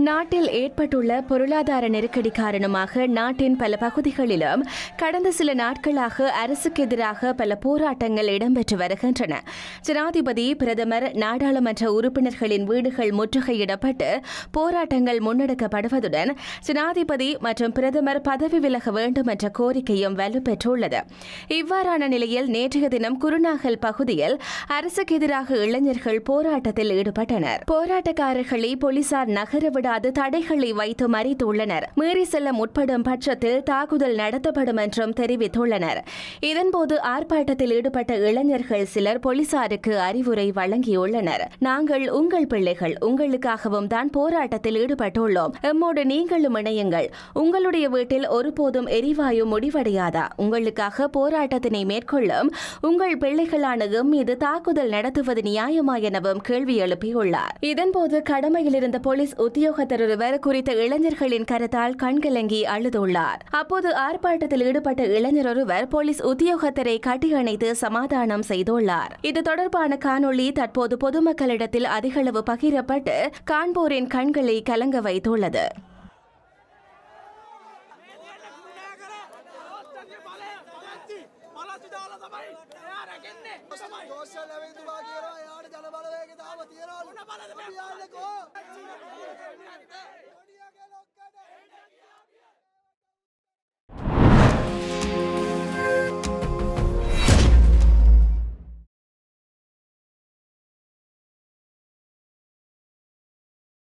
நாட்டில் ஏற்பட்டுள்ள பொருளாதார நெருக்கடி காரணமாக நாட்டின் பல பகுதிகளிலும் கடந்த சில நாட்களாக அரசுக்கு எதிராக பல போராட்டங்கள் இடம்பெற்று வருகின்றன ஜனாதிபதி பிரதமர் நாடாளுமன்ற உறுப்பினர்களின் வீடுகள் முற்றுகையிடப்பட்டு போராட்டங்கள் முன்னெடுக்கப்படுவதுடன் ஜனாதிபதி மற்றும் பிரதமர் பதவி விலக வேண்டும் என்ற கோரிக்கையும் வலுப்பெற்றுள்ளது இவ்வாறான நிலையில் நேற்றைய தினம் குருநாகல் பகுதியில் அரசுக்கு எதிராக இளைஞர்கள் போராட்டத்தில் ஈடுபட்டனர் போராட்டக்காரர்களை போலீசார் நகர விடாது தடைகளை வைத்து மறித்துள்ளனர் மீறி செல்ல முற்படும் பட்சத்தில் தாக்குதல் நடத்தப்படும் என்றும் தெரிவித்துள்ளனர் இதன்போது ஆர்ப்பாட்டத்தில் ஈடுபட்ட இளைஞர்கள் சிலர் போலீசாருக்கு அறிவுரை வழங்கியுள்ளனர் நாங்கள் உங்கள் பிள்ளைகள் உங்களுக்காகவும் தான் போராட்டத்தில் ஈடுபட்டுள்ளோம் எம்மோடு நீங்களும் இணையுங்கள் உங்களுடைய வீட்டில் ஒருபோதும் எரிவாயு முடிவடையாதா உங்களுக்காக போராட்டத்தினை மேற்கொள்ளும் உங்கள் பிள்ளைகளான எம் மீது தாக்குதல் நடத்துவது நியாயமா எனவும் கேள்வி எழுப்பியுள்ளார் இதன்போது கடமையில் இருந்த போலீஸ் உத்தியோகத்தர் ஒருவர் குறித்த இளைஞர்களின் கருத்தால் கண்கலங்கி அழுதுள்ளார் அப்போது ஆர்ப்பாட்டத்தில் ஈடுபட்ட இளைஞர் ஒருவர் போலீஸ் உத்தியோகத்தரை கட்டியணைத்து சமாதானம் செய்துள்ளார் இது தொடர்பான காணொளி தற்போது பொதுமக்களிடத்தில் அதிகளவு பகிரப்பட்டு காண்போரின் கண்களை கலங்க வைத்துள்ளது දෝෂල් ඇවිදුවා කියනවා යාට ජන බලවේග තාම තියෙනවා අපි යන්නකෝ